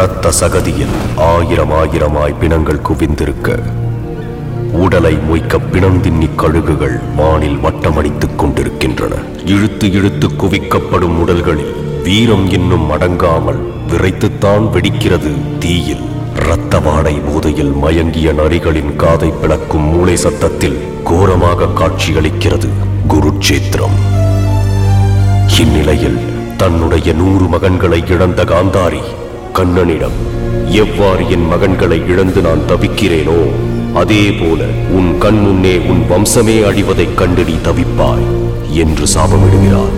இரத்த சகதியில் ஆயிரம் ஆயிரமாய் பிணங்கள் குவிந்திருக்க உடலை மொய்க்க பிணந்தின்னி கழுகுகள் வானில் வட்டமடித்துக் கொண்டிருக்கின்றன இழுத்து இழுத்து குவிக்கப்படும் உடல்களில் வீரம் இன்னும் அடங்காமல் விரைத்துத்தான் வெடிக்கிறது தீயில் இரத்த வாடை போதையில் மயங்கிய நரிகளின் காதை பிளக்கும் மூளை சத்தத்தில் கோரமாக காட்சியளிக்கிறது குருட்சேத்திரம் இந்நிலையில் தன்னுடைய நூறு மகன்களை இழந்த காந்தாரி கண்ணனிடம் எவ்வாறு என் மகன்களை இழந்து நான் தவிக்கிறேனோ அதே போல உன் கண் முன்னே உன் வம்சமே அழிவதைக் கண்டு நீ தவிப்பாய் என்று சாபமிடுகிறார்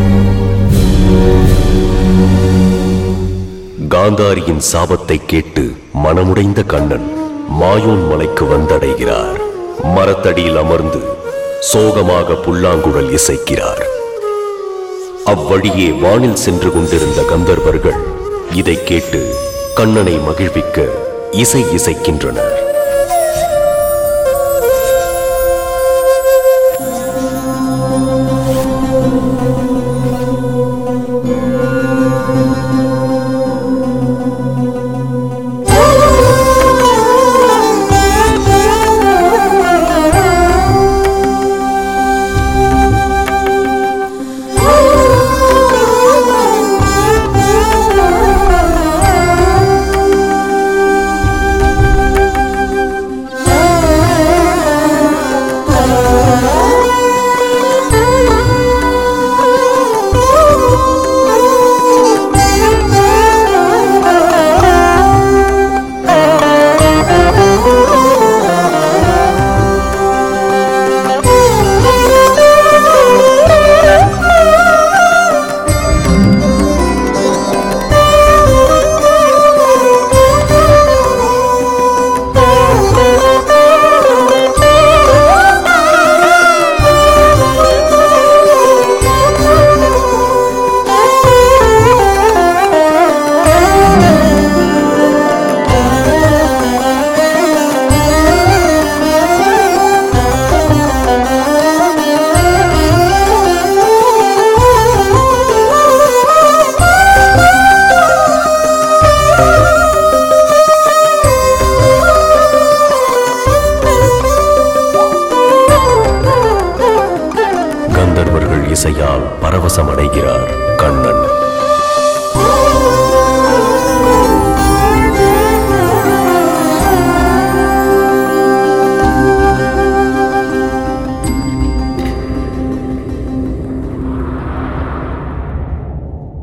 காந்தாரியின் சாபத்தை கேட்டு மனமுடைந்த கண்ணன் மாயோன் மலைக்கு வந்தடைகிறார் மரத்தடியில் அமர்ந்து சோகமாக புல்லாங்குழல் இசைக்கிறார் அவ்வழியே வானில் சென்று கொண்டிருந்த கந்தர்வர்கள் இதை கேட்டு கண்ணனை மகிழ்விக்க இசை இசைக்கின்றனர்